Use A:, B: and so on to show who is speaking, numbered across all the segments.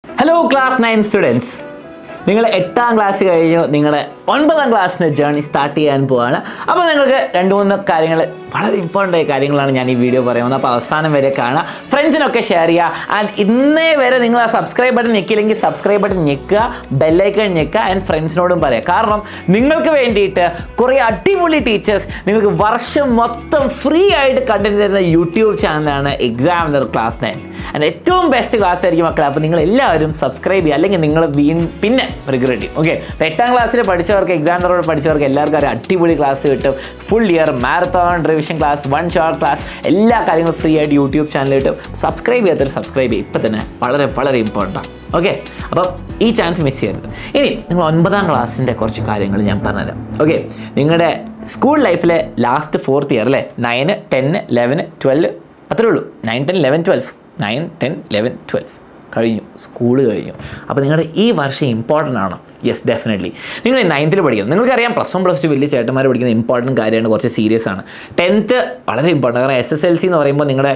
A: hello class nine students നിങ്ങൾ എട്ടാം class കഴിഞ്ഞു നിങ്ങളുടെ ഒൻപതാം ക്ലാസ്സിന് ജേർണി സ്റ്റാർട്ട് ചെയ്യാൻ പോവാണ് അപ്പോൾ നിങ്ങൾക്ക് രണ്ട് മൂന്ന് കാര്യങ്ങൾ വളരെ ഇമ്പോർട്ടൻ്റ് ആയ കാര്യങ്ങളാണ് ഞാൻ ഈ വീഡിയോ പറയുന്നത് അപ്പോൾ അവസാനം വരെ കാണുക ഫ്രണ്ട്സിനൊക്കെ ഷെയർ ചെയ്യുക ആൻഡ് ഇന്നേ വരെ നിങ്ങൾ ആ സബ്സ്ക്രൈബ് ബട്ടൺ ഞെക്കില്ലെങ്കിൽ സബ്സ്ക്രൈബ് ബട്ടൺ ഞെക്കുക ബെല്ലൈക്കൺ ഞെക്കുക ആൻഡ് ഫ്രണ്ട്സിനോടും പറയുക കാരണം നിങ്ങൾക്ക് വേണ്ടിയിട്ട് കുറേ അടിപൊളി ടീച്ചേഴ്സ് നിങ്ങൾക്ക് വർഷം മൊത്തം ഫ്രീ ആയിട്ട് കണ്ടന്റ് തരുന്ന യൂട്യൂബ് ചാനലാണ് എക്സാമിനർ ക്ലാസ് നയൻ ആൻഡ് ഏറ്റവും ബെസ്റ്റ് ക്ലാസ് ആയിരിക്കും മക്കളെ അപ്പോൾ നിങ്ങൾ എല്ലാവരും സബ്സ്ക്രൈബ് ചെയ്യുക അല്ലെങ്കിൽ നിങ്ങൾ വീ പിന്നെ റിഗ്രറ്റ് ചെയ്യും ഓക്കെ അപ്പോൾ എട്ടാം ക്ലാസ്സിൽ പഠിച്ചവർക്ക് എക്സാമിനറോട് പഠിച്ചവർക്ക് എല്ലാവർക്കും ഒരു അടിപൊളി ക്ലാസ് കിട്ടും full year marathon revision class one shot class എല്ലാ കാര്യങ്ങളും ഫ്രീ ആയിട്ട് യൂട്യൂബ് ചാനൽ കിട്ടും സബ്സ്ക്രൈബ് ചെയ്യാത്തൊരു സബ്സ്ക്രൈബ് ചെയ്യും ഇപ്പം തന്നെ വളരെ വളരെ ഇമ്പോർട്ടൻ്റ് ആണ് ഓക്കെ അപ്പോൾ ഈ ചാൻസ് മിസ് ചെയ്യരുത് ഇനി നിങ്ങൾ ഒൻപതാം ക്ലാസ്സിൻ്റെ കുറച്ച് കാര്യങ്ങൾ ഞാൻ പറഞ്ഞുതരാം ഓക്കെ നിങ്ങളുടെ സ്കൂൾ ലൈഫിലെ ലാസ്റ്റ് ഫോർത്ത് ഇയർ അല്ലേ നയന് ടെന്ന് ലെവന് ട്വൽവ് അത്രേ ഉള്ളൂ nine ten eleven twelve nine ten eleven twelve കഴിഞ്ഞു സ്കൂൾ കഴിഞ്ഞു അപ്പോൾ നിങ്ങളുടെ ഈ വർഷം ഇമ്പോർട്ടൻ്റ് ആണോ യെസ് ഡെഫിനറ്റ്ലി നിങ്ങൾ നയൻത്തിൽ പഠിക്കുന്നത് നിങ്ങൾക്കറിയാം പ്ലസ് വൺ പ്ലസ് ടു വലിയ ചേട്ടന്മാർ പഠിക്കുന്ന ഇമ്പോർട്ടൻറ്റ് കാര്യമാണ് കുറച്ച് സീരിയസ് ആണ് ടെൻത്ത് വളരെ ഇമ്പോർട്ടൻ്റ് കാരണം എസ് എസ് എൽ സി എന്ന് പറയുമ്പോൾ നിങ്ങളുടെ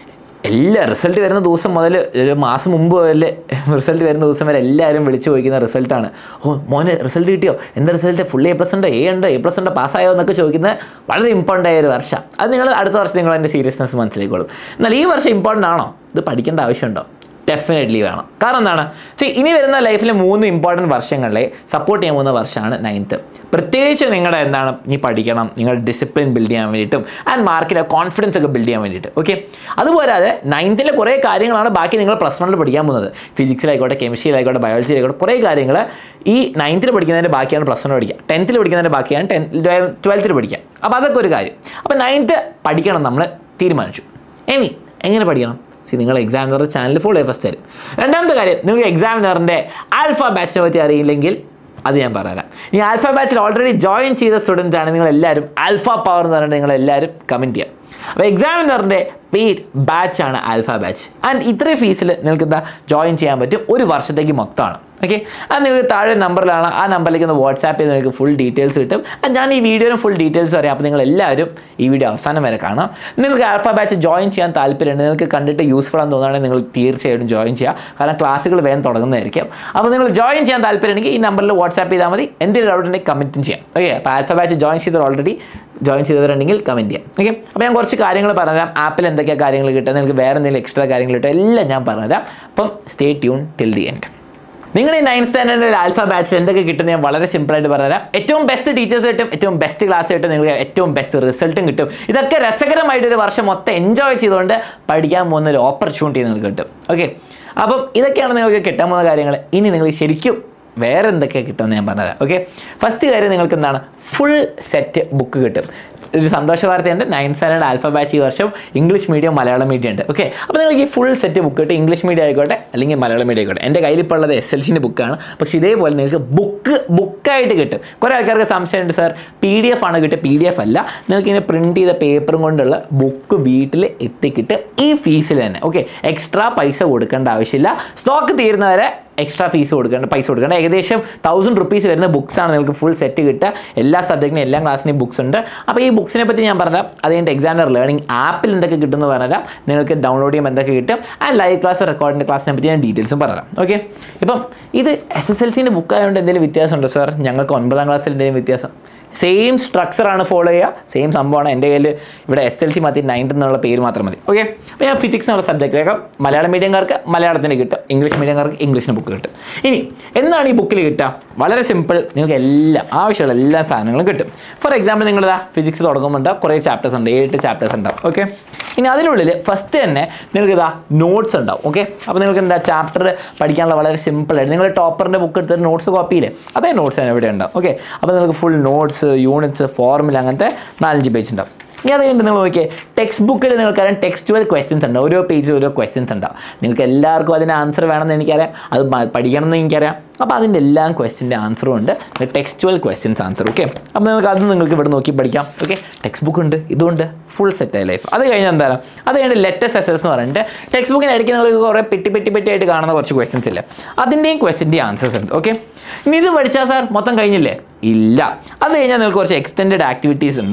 A: എല്ലാ റിസൾട്ട് വരുന്ന ദിവസം മുതൽ ഒരു മാസം മുമ്പ് മുതൽ റിസൾട്ട് വരുന്ന ദിവസം വരെ എല്ലാവരും വിളിച്ചു ചോദിക്കുന്ന റിസൾട്ടാണ് ഓ മോന് റിസൾട്ട് കിട്ടിയോ എന്താ റിസൾട്ട് ഫുൾ എ പ്ലസ് ഉണ്ട് എ ഉണ്ട് എ പ്ലസ് ഉണ്ട് പാസ്സായോ എന്നൊക്കെ ചോദിക്കുന്നത് വളരെ ഇമ്പോർട്ടൻ്റ് ആയ ഒരു വർഷം അത് നിങ്ങൾ അടുത്ത വർഷം നിങ്ങൾ അതിൻ്റെ സീരിയസ്നെസ് മനസ്സിലാക്കിക്കോളും എന്നാൽ ഈ വർഷം ഇമ്പോർട്ടൻ്റ് ആണോ ഇത് പഠിക്കേണ്ട ആവശ്യമുണ്ടോ ഡെഫിനറ്റ്ലി വേണം കാരണം എന്താണ് സി ഇനി വരുന്ന ലൈഫിലെ മൂന്ന് ഇമ്പോർട്ടൻറ്റ് വർഷങ്ങളിലെ സപ്പോർട്ട് ചെയ്യാൻ പോകുന്ന വർഷമാണ് നയൻത്ത് പ്രത്യേകിച്ച് നിങ്ങളുടെ എന്താണ് നീ പഠിക്കണം നിങ്ങളുടെ ഡിസിപ്ലിൻ ബിൽഡ് ചെയ്യാൻ വേണ്ടിയിട്ടും ആൻഡ് മാർക്കിലെ കോൺഫിഡൻസ് ഒക്കെ ബിൽഡ് ചെയ്യാൻ വേണ്ടിയിട്ട് ഓക്കെ അതുപോലാതെ നയൻത്തിലെ കുറേ കാര്യങ്ങളാണ് ബാക്കി നിങ്ങൾ പ്ലസ് വണ്ണിൽ പഠിക്കാൻ പോകുന്നത് ഫിസിക്സിലായിക്കോട്ടെ കെമിസ്ട്രിയിലായിക്കോട്ടെ ബയോളജിയിലായിക്കോട്ടെ കുറേ കാര്യങ്ങൾ ഈ നയൻത്തിൽ പഠിക്കുന്നതിൻ്റെ ബാക്കിയാണ് പ്ലസ് വൺ പഠിക്കുക ടെൻത്തിൽ പഠിക്കുന്നതിൻ്റെ ബാക്കിയാണ് ടെൻ ട്വൽത്തിൽ പഠിക്കുക അപ്പോൾ അതൊക്കെ ഒരു കാര്യം അപ്പോൾ നയൻത്ത് പഠിക്കണം നമ്മൾ തീരുമാനിച്ചു ഇനി എങ്ങനെ പഠിക്കണം സി നിങ്ങൾ examiner channel full A first തരും രണ്ടാമത്തെ കാര്യം നിങ്ങൾക്ക് എക്സാമിനറിൻ്റെ ആൽഫ ബാച്ചിനെ പറ്റി അറിയില്ലെങ്കിൽ അത് ഞാൻ പറഞ്ഞുതരാം ഈ ആൽഫ ബാച്ചിൽ ഓൾറെഡി ജോയിൻ ചെയ്ത സ്റ്റുഡൻസ് ആണ് നിങ്ങൾ എല്ലാവരും ആൽഫ പവർ എന്ന് പറഞ്ഞിട്ട് നിങ്ങൾ എല്ലാവരും കമൻറ്റ് ചെയ്യാം അപ്പോൾ എക്സാമിനറിൻ്റെ പെയ്ഡ് ബാച്ചാണ് ആൽഫ ബാച്ച് ആൻഡ് ഇത്രയും ഫീസിൽ നിങ്ങൾക്ക് എന്താ ജോയിൻ ചെയ്യാൻ പറ്റും ഒരു വർഷത്തേക്ക് മൊത്തമാണ് ഓക്കെ അത് നിങ്ങൾക്ക് താഴെ നമ്പറിലാണ് ആ നമ്പറിലേക്ക് ഒന്ന് വാട്സാപ്പ് ചെയ്ത് നിങ്ങൾക്ക് ഫുൾ ഡീറ്റെയിൽസ് കിട്ടും And ഞാൻ ഈ വീഡിയോയിലും ഫുൾ ഡീറ്റെയിൽസ് പറയാം അപ്പോൾ നിങ്ങൾ എല്ലാവരും ഈ വീഡിയോ അവസാനം വരെ കാണാം നിങ്ങൾക്ക് ആൽഫ ബാച്ച് ജോയിൻ ചെയ്യാൻ താല്പര്യമുണ്ട് നിങ്ങൾക്ക് കണ്ടിട്ട് യൂസ്ഫുൾ ആണെന്ന് തോന്നുകയാണെങ്കിൽ നിങ്ങൾ തീർച്ചയായിട്ടും ജോയിൻ ചെയ്യുക കാരണം ക്ലാസ്സുകൾ വേഗം തുടങ്ങുന്നതായിരിക്കും അപ്പോൾ നിങ്ങൾ ജോയിൻ ചെയ്യാൻ താല്പര്യമുണ്ടെങ്കിൽ ഈ നമ്പറിൽ വാട്സാപ്പ് ചെയ്താൽ മതി എൻ്റെ ഡൗട്ട് ഉണ്ടെങ്കിൽ കമൻറ്റും ചെയ്യാം ഓക്കെ അപ്പോൾ ആൽഫ ബാച്ച് ജോയിൻ ചെയ്തത് ഓൾറെഡി ജോയിൻ ചെയ്തവരുണ്ടെങ്കിൽ കമൻറ്റ് ചെയ്യാം ഓക്കെ അപ്പോൾ ഞാൻ കുറച്ച് കാര്യങ്ങൾ പറഞ്ഞുതരാം ആപ്പിൽ എന്തൊക്കെയാണ് കാര്യങ്ങൾ കിട്ടുക നിങ്ങൾക്ക് വേറെ എന്തെങ്കിലും എക്സ്ട്രാ കാര്യങ്ങൾ കിട്ടുക എല്ലാം ഞാൻ പറഞ്ഞുതരാം അപ്പം stay tune till the end നിങ്ങളുടെ ഈ നയൻത് സ്റ്റാൻഡേർഡിൽ ആൽഫ ബാച്ചിൽ എന്തൊക്കെ കിട്ടുന്നത് ഞാൻ വളരെ സിമ്പിളായിട്ട് പറഞ്ഞുതരാം ഏറ്റവും ബെസ്റ്റ് ടീച്ചേഴ്സ് കിട്ടും ഏറ്റവും ബെസ്റ്റ് ക്ലാസ് കിട്ടും നിങ്ങൾക്ക് ഏറ്റവും ബെസ്റ്റ് റിസൾട്ടും കിട്ടും ഇതൊക്കെ രസകരമായിട്ട് ഒരു വർഷം മൊത്തം എൻജോയ് ചെയ്തുകൊണ്ട് പഠിക്കാൻ പോകുന്ന ഒരു ഓപ്പർച്യൂണിറ്റി നിങ്ങൾക്ക് കിട്ടും ഓക്കെ അപ്പം ഇതൊക്കെയാണ് നിങ്ങൾക്ക് കിട്ടാൻ പോകുന്ന കാര്യങ്ങൾ ഇനി നിങ്ങൾ ശരിക്കും വേറെ എന്തൊക്കെയാണ് കിട്ടുമെന്ന് ഞാൻ പറഞ്ഞുതരാം ഓക്കെ ഫസ്റ്റ് കാര്യം നിങ്ങൾക്ക് എന്താണ് ഫുൾ സെറ്റ് ബുക്ക് കിട്ടും ഒരു സന്തോഷ വാർത്തയുണ്ട് നയൻത് സ്റ്റാൻഡേർഡ് ആൽഫ ബാച്ച് ഈ വർഷം ഇംഗ്ലീഷ് മീഡിയം മലയാളം മീഡിയം ഉണ്ട് ഓക്കെ അപ്പോൾ നിങ്ങൾക്ക് ഈ ഫുൾ സെറ്റ് ബുക്ക് കിട്ടും ഇംഗ്ലീഷ് മീഡിയം ആയിക്കോട്ടെ അല്ലെങ്കിൽ മലയാളം മീഡിയം ആയിക്കോട്ടെ എൻ്റെ കയ്യിൽ ഇപ്പോൾ ഉള്ളത് എസ് എൽ സിൻ്റെ ബുക്കാണ് പക്ഷേ ഇതേപോലെ നിങ്ങൾക്ക് ബുക്ക് ബുക്കായിട്ട് കിട്ടും കുറേ ആൾക്കാർക്ക് സംശയമുണ്ട് സാർ പി ഡി എഫ് ആണ് കിട്ടുക പി ഡി എഫ് അല്ല നിങ്ങൾക്ക് ഇങ്ങനെ പ്രിൻറ്റ് ചെയ്ത പേപ്പറും കൊണ്ടുള്ള ബുക്ക് വീട്ടിൽ എത്തിക്കിട്ടും ഈ ഫീസിൽ തന്നെ ഓക്കെ എക്സ്ട്രാ പൈസ കൊടുക്കേണ്ട ആവശ്യമില്ല സ്റ്റോക്ക് തീരുന്നവരെ എക്സ്ട്രാ ഫീസ് കൊടുക്കേണ്ട പൈസ കൊടുക്കേണ്ട ഏകദേശം തൗസൻഡ് റുപ്പീസ് വരുന്ന ബുക്സ് ആണ് നിങ്ങൾക്ക് ഫുൾ സെറ്റ് കിട്ടുക എല്ലാ സബ്ജക്റ്റിനും എല്ലാ ക്ലാസ്സിനും ബുക്സ് ഉണ്ട് അപ്പോൾ ഈ ബുക്സിനെ പറ്റി ഞാൻ പറഞ്ഞാൽ അത് കഴിഞ്ഞിട്ട് എക്സാമിനർ ലേണിംഗ് ആപ്പിൽ എന്തൊക്കെ കിട്ടുമെന്ന് പറഞ്ഞാൽ നിങ്ങൾക്ക് ഡൗൺലോഡ് ചെയ്യുമ്പോൾ എന്തൊക്കെ കിട്ടും ആ ലൈവ് ക്ലാസ് റെക്കോർഡിൻ്റെ ക്ലാസ്സിനെ പറ്റി ഞാൻ ഡീറ്റെയിൽസും പറയാം ഓക്കെ ഇപ്പം ഇത് എസ് എസ് എൽ സിൻ്റെ ബുക്ക് ആയതുകൊണ്ട് എന്തെങ്കിലും വ്യത്യാസമുണ്ടോ സാർ ഞങ്ങൾക്ക് ഒൻപതാം ക്ലാസ്സിൽ എന്തെങ്കിലും വ്യത്യാസം സെയിം സ്ട്രക്ചറാണ് ഫോളോ ചെയ്യുക സെയിം സംഭവമാണ് എൻ്റെ കയ്യിൽ ഇവിടെ എസ് എൽ സി മാറ്റി നയൻത്ത് എന്നുള്ള പേര് മാത്രം മതി ഓക്കെ അപ്പോൾ ഞാൻ ഫിസിക്സ് എന്നുള്ള സബ്ജക്റ്റിലേക്ക് മലയാളം മീഡിയംകാർക്ക് മലയാളത്തിന് കിട്ടും ഇംഗ്ലീഷ് മീഡിയംകാർക്ക് ഇംഗ്ലീഷിന് ബുക്ക് കിട്ടും ഇനി എന്താണ് ഈ ബുക്കിൽ കിട്ടുക വളരെ സിമ്പിൾ നിങ്ങൾക്ക് എല്ലാം ആവശ്യമുള്ള എല്ലാ സാധനങ്ങളും കിട്ടും ഫോർ എക്സാമ്പിൾ നിങ്ങളിതാ ഫിസിക്സ് തുടങ്ങുമ്പോൾ കുറേ ചാപ്റ്റേഴ്സ് ഉണ്ട് ഏഴ് ചാപ്റ്റേഴ്സ് ഉണ്ടാവും ഓക്കെ ഇനി അതിനുള്ളിൽ ഫസ്റ്റ് തന്നെ നിങ്ങൾക്ക് ഇതാ നോട്ട്സ് ഉണ്ടാവും ഓക്കെ അപ്പോൾ നിങ്ങൾക്ക് എന്താ ചാപ്റ്റർ പഠിക്കാനുള്ള വളരെ സിമ്പിളായിട്ട് നിങ്ങൾ ടോപ്പറിൻ്റെ ബുക്ക് എടുത്തിട്ട് നോട്ട്സ് കോപ്പി ചെയ്യില്ലേ അതേ നോട്ട്സ് തന്നെ ഇവിടെ ഉണ്ടാവും ഓക്കെ അപ്പോൾ നിങ്ങൾക്ക് ഫുൾ നോട്ട്സ് യൂണിറ്റ്സ് ഫോർമുല അങ്ങനത്തെ നാലഞ്ച് പേജ് ഉണ്ടാവും ഇനി അത് കഴിഞ്ഞിട്ട് നിങ്ങൾ നോക്കിയേ ടെക്സ്റ്റ് ബുക്കിൽ നിങ്ങൾക്കറിയാം ടെക്സ്റ്റുവൽ ക്വസ്റ്റ്യൻസ് ഉണ്ട് ഓരോ പേജിൽ ഓരോ ക്വസ്റ്റ്യൻസ് ഉണ്ടാവും നിങ്ങൾക്ക് എല്ലാവർക്കും അതിന് ആൻസർ വേണമെന്ന് എനിക്കറിയാം അത് മ- പഠിക്കണമെന്ന് എനിക്കറിയാം അപ്പോൾ അതിൻ്റെ എല്ലാ ക്വസ്റ്റിൻ്റെ ആൻസറും ഉണ്ട് ടെക്സ്റ്റുവൽ ക്വസ്റ്റ്യൻസ് ആൻസർ ഓക്കെ അപ്പോൾ നിങ്ങൾക്ക് അത് നിങ്ങൾക്ക് ഇവിടെ നോക്കി പഠിക്കാം ഓക്കെ ടെക്സ്റ്റ് ബുക്ക് ഉണ്ട് ഇതുണ്ട് ഫുൾ സെറ്റ് ലൈഫ് അത് കഴിഞ്ഞാൽ എന്താണ് അത് കഴിഞ്ഞിട്ട് ലെറ്റസ്റ്റ് എസസ് എന്ന് പറഞ്ഞിട്ട് ടെക്സ്റ്റ് ബുക്കിന് ഇടയ്ക്ക് നിങ്ങൾക്ക് കുറേ പെട്ടി പെട്ടി പെട്ടി ആയിട്ട് കാണുന്ന കുറച്ച് ക്വസ്റ്റ്യൻസ് ഇല്ലേ അതിൻ്റെയും ക്വസ്റ്റിൻ്റെയും ആൻസേഴ്സ് ഉണ്ട് ഓക്കെ ഇനി ഇത് പഠിച്ചാൽ സാർ മൊത്തം കഴിഞ്ഞില്ലേ ഇല്ല അത് കഴിഞ്ഞാൽ നിങ്ങൾക്ക് കുറച്ച് എക്സ്റ്റെൻഡ് ആക്ടിവിറ്റീസ് ഉണ്ടാവും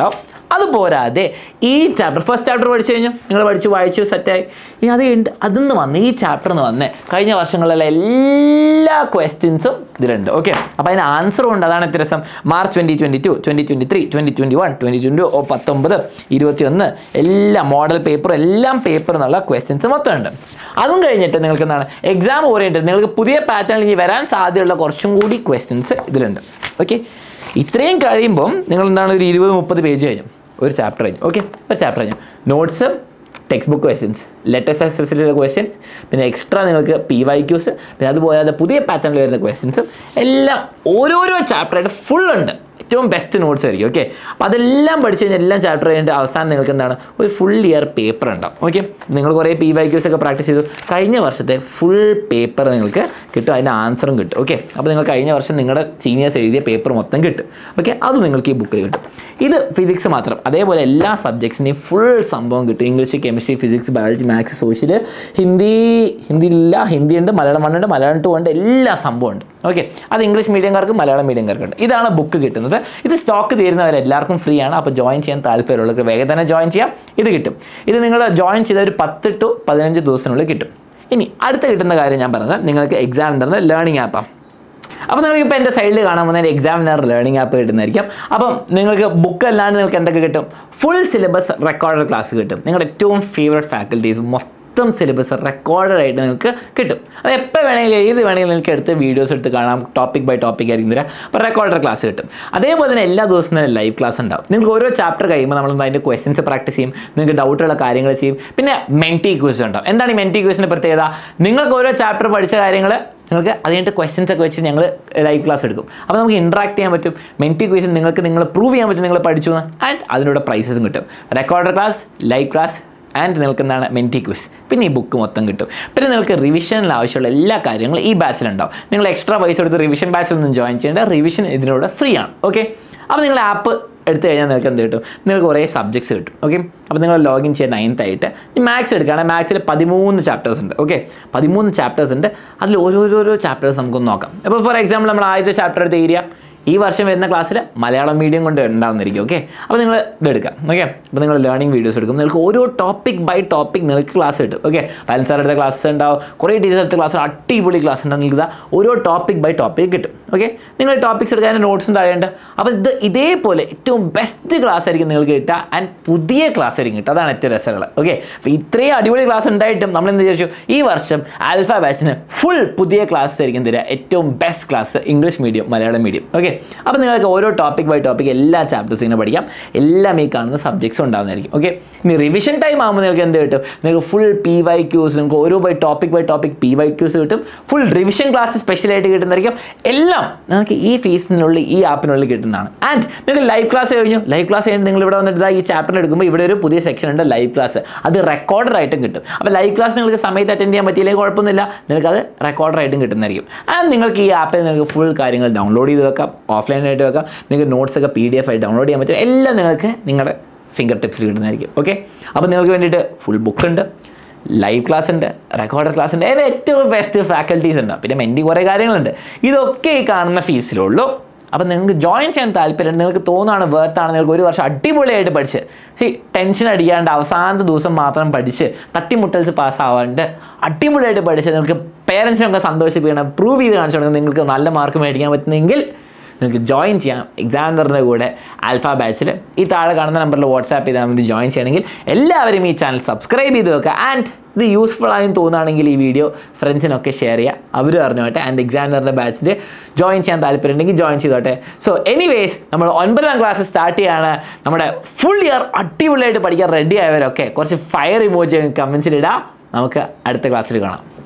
A: അത് പോരാതെ ഈ ചാപ്റ്റർ ഫസ്റ്റ് ചാപ്റ്റർ പഠിച്ചു കഴിഞ്ഞു നിങ്ങൾ പഠിച്ചു വായിച്ചു സെറ്റായി ഇനി അത് കഴിഞ്ഞിട്ട് അതിന്ന് വന്ന് ഈ ചാപ്റ്ററിൽ നിന്ന് വന്ന് കഴിഞ്ഞ വർഷങ്ങളിലെ എല്ലാ ക്വസ്റ്റ്യൻസും ഇതിലുണ്ട് ഓക്കെ അപ്പോൾ അതിന് ആൻസറും ഉണ്ട് അതാണ് ഇത്ര രസം March twenty twenty two twenty twenty three twenty twenty one twenty twenty ഓ പത്തൊമ്പത് ഇരുപത്തി ഒന്ന് എല്ലാ മോഡൽ പേപ്പർ എല്ലാം പേപ്പർ എന്നുള്ള ക്വസ്റ്റ്യൻസ് മൊത്തം ഉണ്ട് അതും കഴിഞ്ഞിട്ട് നിങ്ങൾക്ക് എന്താണ് എക്സാം ഓറിയൻറ്റഡ് നിങ്ങൾക്ക് പുതിയ പാറ്റേണിൽ ഇനി വരാൻ സാധ്യതയുള്ള കുറച്ചും കൂടി ക്വസ്റ്റ്യൻസ് ഇതിലുണ്ട് ഓക്കെ ഇത്രയും കഴിയുമ്പം നിങ്ങൾ എന്താണ് ഒരു ഇരുപത് മുപ്പത് പേജ് കഴിഞ്ഞു ഒരു ചാപ്റ്റർ കഴിഞ്ഞു ഓക്കെ ഒരു ചാപ്റ്റർ കഴിഞ്ഞു notes text book questions latest അക്സസിലെ ക്വസ്റ്റ്യൻസ് പിന്നെ എക്സ്ട്രാ നിങ്ങൾക്ക് പി വൈ ക്യൂസ് പിന്നെ അതുപോലെ പുതിയ പാറ്റേണിൽ വരുന്ന ക്വസ്റ്റ്യൻസും എല്ലാം ഓരോരോ ചാപ്റ്ററായിട്ട് ഫുൾ ഉണ്ട് ഏറ്റവും ബെസ്റ്റ് നോട്ട്സ് ആയിരിക്കും ഓക്കെ അപ്പോൾ അതെല്ലാം പഠിച്ചു കഴിഞ്ഞാൽ എല്ലാം ചാപ്റ്റർ കഴിഞ്ഞിട്ട് അവസാനം നിങ്ങൾക്ക് എന്താണ് ഒരു ഫുൾ ഇയർ പേപ്പർ ഉണ്ടാവും ഓക്കെ നിങ്ങൾ കുറേ പി വൈ ക്യൂസ് ഒക്കെ പ്രാക്ടീസ് ചെയ്തു കഴിഞ്ഞ വർഷത്തെ ഫുൾ പേപ്പർ നിങ്ങൾക്ക് കിട്ടും അതിൻ്റെ ആൻസറും കിട്ടും ഓക്കെ അപ്പോൾ നിങ്ങൾ കഴിഞ്ഞ വർഷം നിങ്ങളുടെ സീനിയേഴ്സ് എഴുതിയ പേപ്പർ മൊത്തം കിട്ടും ഓക്കെ അത് നിങ്ങൾക്ക് ഈ ബുക്കിൽ കിട്ടും ഇത് ഫിസിക്സ് മാത്രം അതേപോലെ എല്ലാ സബ്ജക്ട്സിൻ്റെയും ഫുൾ സംഭവം കിട്ടും English chemistry physics biology maths social Hindi Hindi ഇല്ല ഹിന്ദി ഉണ്ട് മലയാളം വൺ ഉണ്ട് മലയാളം ടു ഉണ്ട് എല്ലാ സംഭവം ഉണ്ട് ഓക്കെ അത് ഇംഗ്ലീഷ് മീഡിയംകാർക്ക് മലയാളം മീഡിയംകാർക്ക് ഉണ്ട് ഇതാണ് ബുക്ക് കിട്ടുന്നത് ഇത് സ്റ്റോക്ക് തീരുന്നവർ എല്ലാവർക്കും ഫ്രീ ആണ് അപ്പോൾ ജോയിൻ ചെയ്യാൻ താല്പര്യമുള്ളവർക്ക് വേഗം തന്നെ ജോയിൻ ചെയ്യാം ഇത് കിട്ടും ഇത് നിങ്ങൾ ജോയിൻ ചെയ്ത ഒരു പത്ത് ടു പതിനഞ്ച് ദിവസത്തിനുള്ളിൽ കിട്ടും ഇനി അടുത്ത കിട്ടുന്ന കാര്യം ഞാൻ പറഞ്ഞത് നിങ്ങൾക്ക് എക്സാം തരുന്ന ലേണിംഗ് ആപ്പാണ് അപ്പോൾ നിങ്ങൾക്ക് ഇപ്പോൾ എൻ്റെ സൈഡിൽ കാണാൻ പോകുന്ന എക്സാമിനർ ലേണിംഗ് ആപ്പ് കിട്ടുന്നതായിരിക്കും അപ്പം നിങ്ങൾക്ക് ബുക്ക് അല്ലാണ്ട് നിങ്ങൾക്ക് എന്തൊക്കെ കിട്ടും ഫുൾ സിലബസ് റെക്കോർഡഡ് ക്ലാസ് കിട്ടും നിങ്ങളുടെ ഏറ്റവും ഫേവറേറ്റ് ഫാക്കൽറ്റീസ് മൊത്തം സിലബസ് റെക്കോർഡഡ് ആയിട്ട് നിങ്ങൾക്ക് കിട്ടും അത് എപ്പോൾ വേണമെങ്കിലും ഏത് വേണമെങ്കിലും നിങ്ങൾക്ക് എടുത്ത് വീഡിയോസ് എടുത്ത് കാണാം ടോപ്പിക് ബൈ ടോപ്പിക് ആയിരിക്കും തരാം അപ്പോൾ റെക്കോർഡഡ് ക്ലാസ് കിട്ടും അതേപോലെ തന്നെ എല്ലാ ദിവസവും തന്നെ ലൈവ് ക്ലാസ് ഉണ്ടാവും നിങ്ങൾക്ക് ഓരോ ചാപ്റ്റർ കഴിയുമ്പോൾ നമ്മൾ അതിൻ്റെ ക്വസ്റ്റ്യൻസ് പ്രാക്ടീസ് ചെയ്യും നിങ്ങൾക്ക് ഡൗട്ടുള്ള കാര്യങ്ങൾ ചെയ്യും പിന്നെ മെൻറ്റി ക്വിസ് ഉണ്ടാവും എന്താണ് ഈ മെൻറ്റി ക്വിസിൻ്റെ പ്രത്യേകത നിങ്ങൾക്ക് ഓരോ ചാപ്റ്റർ പഠിച്ച കാര്യങ്ങൾ നിങ്ങൾക്ക് അത് കഴിഞ്ഞിട്ട് ക്വസ്റ്റ്യൻസ് ഒക്കെ വെച്ച് ഞങ്ങൾ ലൈവ് ക്ലാസ് എടുക്കും അപ്പോൾ നമുക്ക് ഇൻട്രാക്ട് ചെയ്യാൻ പറ്റും മെൻറ്റി ക്വസ്റ്റൻ നിങ്ങൾക്ക് നിങ്ങൾ പ്രൂവ് ചെയ്യാൻ പറ്റും നിങ്ങൾ പഠിച്ചു ആൻഡ് അതിലൂടെ പ്രൈസസും കിട്ടും recorder class live class and നിങ്ങൾക്ക് എന്താണ് മെൻറ്റി ക്വിസ് പിന്നെ ഈ ബുക്ക് മൊത്തം കിട്ടും പിന്നെ നിങ്ങൾക്ക് റിവിഷനിൽ ആവശ്യമുള്ള എല്ലാ കാര്യങ്ങളും ഈ ബാച്ചിലുണ്ടാവും നിങ്ങൾ എക്സ്ട്രാ പൈസ കൊടുത്ത് റിവിഷൻ ബാച്ചിലൊന്നും ജോയിൻ ചെയ്യേണ്ട റിവിഷൻ ഇതിലൂടെ ഫ്രീ ആണ് ഓക്കെ അപ്പോൾ നിങ്ങൾ ആപ്പ് എടുത്തു കഴിഞ്ഞാൽ നിങ്ങൾക്ക് എന്ത് കിട്ടും നിങ്ങൾക്ക് കുറേ സബ്ജക്ട്സ് കിട്ടും ഓക്കെ അപ്പോൾ നിങ്ങൾ ലോഗിൻ ചെയ്യുക നയൻത്ത് ആയിട്ട് മാത്സ് എടുക്കുകയാണെങ്കിൽ മാത്സിൽ പതിമൂന്ന് ചാപ്റ്റേഴ്സ് ഉണ്ട് ഓക്കെ പതിമൂന്ന് ചാപ്റ്റേഴ്സ് ഉണ്ട് അതിൽ ഓരോരോരോ ചാപ്റ്റേഴ്സ് നമുക്കൊന്ന് നോക്കാം അപ്പോൾ ഫോർ എക്സാമ്പിൾ നമ്മൾ ആദ്യത്തെ ചാപ്റ്റർ എടുത്ത് ഏരിയ ഈ വർഷം വരുന്ന ക്ലാസ്സിൽ മലയാളം മീഡിയം കൊണ്ട് ഉണ്ടാകുന്നിരിക്കും ഓക്കെ അപ്പോൾ നിങ്ങൾ ഇതെടുക്കാം ഓക്കെ അപ്പോൾ നിങ്ങൾ ലേണിംഗ് വീഡിയോസ് എടുക്കും നിങ്ങൾക്ക് ഓരോ ടോപ്പിക് ബൈ ടോപ്പിക് നിങ്ങൾക്ക് ക്ലാസ് കിട്ടും ഓക്കെ പലൻ സാർ എടുത്ത ക്ലാസ് ഉണ്ടാവും കുറേ ടീച്ചർ എടുത്ത ക്ലാസ് അടിപൊളി ക്ലാസ് ഉണ്ടാവും നിങ്ങൾക്ക് ഇതാ ഓരോ ടോപ്പിക് ബൈ ടോപ്പിക് കിട്ടും ഓക്കെ നിങ്ങൾ ടോപ്പിക്സ് എടുക്കാൻ നോട്ട്സും താഴെയുണ്ട് അപ്പോൾ ഇത് ഇതേപോലെ ഏറ്റവും ബെസ്റ്റ് ക്ലാസ് ആയിരിക്കും നിങ്ങൾക്ക് കിട്ടുക ആൻഡ് പുതിയ ക്ലാസ് ആയിരിക്കും കിട്ടുക അതാണ് ഏറ്റവും രസമുള്ളത് ഓക്കെ അപ്പോൾ ഇത്രയും അടിപൊളി ക്ലാസ് ഉണ്ടായിട്ടും നമ്മൾ എന്ത് വിചാരിച്ചു ഈ വർഷം ആൽഫ ബാച്ചിന് ഫുൾ പുതിയ ക്ലാസ് ആയിരിക്കും തരിക ഏറ്റവും best class English medium Malayalam medium okay അപ്പോൾ നിങ്ങൾക്ക് ഓരോ ടോപ്പിക് ബൈ ടോപ്പിക് എല്ലാ ചാപ്റ്റേഴ്സ് ഇങ്ങനെ പഠിക്കാം എല്ലാം ഈ കാണുന്ന സബ്ജക്ട്സ് ഉണ്ടാകുന്നതായിരിക്കും ഓക്കെ ഇനി റിവിഷൻ ടൈം ആകുമ്പോൾ നിങ്ങൾക്ക് എന്ത് കിട്ടും നിങ്ങൾക്ക് ഫുൾ പി വൈ ക്യൂസ് നിങ്ങൾക്ക് ഓരോ by topic by topic P Y Qs കിട്ടും ഫുൾ റിവിഷൻ ക്ലാസ് സ്പെഷ്യലായിട്ട് കിട്ടുന്നതായിരിക്കും എല്ലാം നിങ്ങൾക്ക് ഈ ഫീസിനുള്ളിൽ ഈ ആപ്പിനുള്ളിൽ കിട്ടുന്നതാണ് ആൻഡ് നിങ്ങൾക്ക് ലൈവ് ക്ലാസ് കഴിഞ്ഞു ലൈവ് ക്ലാസ് കഴിഞ്ഞ് നിങ്ങൾ ഇവിടെ വന്നിട്ട് ഇതാ ഈ ചാപ്റ്റർ എടുക്കുമ്പോൾ ഇവിടെ ഒരു പുതിയ സെക്ഷൻ ഉണ്ട് ലൈവ് ക്ലാസ് അത് റെക്കോർഡർ ആയിട്ടും കിട്ടും അപ്പോൾ ലൈവ് ക്ലാസ് നിങ്ങൾക്ക് സമയത്ത് അറ്റൻഡ് ചെയ്യാൻ പറ്റിയില്ലെങ്കിൽ കുഴപ്പമൊന്നുമില്ല നിങ്ങൾക്ക് അത് റെക്കോർഡർ ആയിട്ടും കിട്ടുന്നതായിരിക്കും ആൻഡ് നിങ്ങൾക്ക് ഈ ആപ്പിൽ നിങ്ങൾക്ക് ഫുൾ കാര്യങ്ങൾ ഡൗൺലോഡ് ചെയ്ത് വെക്കാം ഓഫ്ലൈനായിട്ട് വെക്കാം നിങ്ങൾക്ക് നോട്ട്സ് ഒക്കെ പി ഡി എഫ് ആയി ഡൗൺലോഡ് ചെയ്യാൻ പറ്റും എല്ലാം നിങ്ങൾക്ക് നിങ്ങളുടെ ഫിംഗർ ടിപ്സിൽ കിട്ടുന്നതായിരിക്കും ഓക്കെ അപ്പോൾ നിങ്ങൾക്ക് വേണ്ടിയിട്ട് ഫുൾ ബുക്ക് ഉണ്ട് ലൈവ് ക്ലാസ് ഉണ്ട് റെക്കോർഡർ ക്ലാസ് ഉണ്ട് അതിന് ഏറ്റവും ബെസ്റ്റ് ഫാക്കൽറ്റീസ് ഉണ്ട് പിന്നെ മെൻറ്റി കുറേ കാര്യങ്ങളുണ്ട് ഇതൊക്കെ ഈ കാണുന്ന ഫീസിലുള്ളൂ അപ്പം നിങ്ങൾക്ക് ജോയിൻ ചെയ്യാൻ താല്പര്യം നിങ്ങൾക്ക് തോന്നുകയാണ് വേർത്താണ് നിങ്ങൾക്ക് ഒരു വർഷം അടിപൊളിയായിട്ട് പഠിച്ച് സി ടെൻഷൻ അടിക്കാണ്ട് അവസാനത്തെ ദിവസം മാത്രം പഠിച്ച് തട്ടിമുട്ടൽസ് പാസ്സാവാണ്ട് അടിപൊളിയായിട്ട് പഠിച്ച് നിങ്ങൾക്ക് പേരൻസിനൊക്കെ സന്തോഷിപ്പിക്കണം പ്രൂവ് ചെയ്ത് കാണിച്ചു കൊടുക്കണം നിങ്ങൾക്ക് നല്ല മാർക്ക് മേടിക്കാൻ പറ്റുന്നെങ്കിൽ നിങ്ങൾക്ക് ജോയിൻ ചെയ്യാം എക്സാമിനറിൻ്റെ കൂടെ ആൽഫ ബാച്ചിൽ ഈ താഴെ കാണുന്ന നമ്പറിൽ വാട്സാപ്പ് ചെയ്താൽ മതി ജോയിൻ ചെയ്യണമെങ്കിൽ എല്ലാവരും ഈ ചാനൽ സബ്സ്ക്രൈബ് ചെയ്ത് വെക്കുക ആൻഡ് ഇത് യൂസ്ഫുൾ ആയും തോന്നുകയാണെങ്കിൽ ഈ വീഡിയോ ഫ്രണ്ട്സിനൊക്കെ ഷെയർ ചെയ്യുക അവരും അറിഞ്ഞോട്ടെ ആൻഡ് എക്സാമിനറിൻ്റെ ബാച്ചിൽ ജോയിൻ ചെയ്യാൻ താല്പര്യമുണ്ടെങ്കിൽ ജോയിൻ ചെയ്തോട്ടെ സോ എനിവേസ് നമ്മൾ ഒൻപതാം ക്ലാസ് സ്റ്റാർട്ട് ചെയ്യാണ് നമ്മുടെ ഫുൾ ഇയർ അടിപൊളിയായിട്ട് പഠിക്കാൻ റെഡി ആയവരൊക്കെ കുറച്ച് ഫയർ ഇമോജി കമൻസിലിടാം നമുക്ക് അടുത്ത ക്ലാസ്സിൽ കാണാം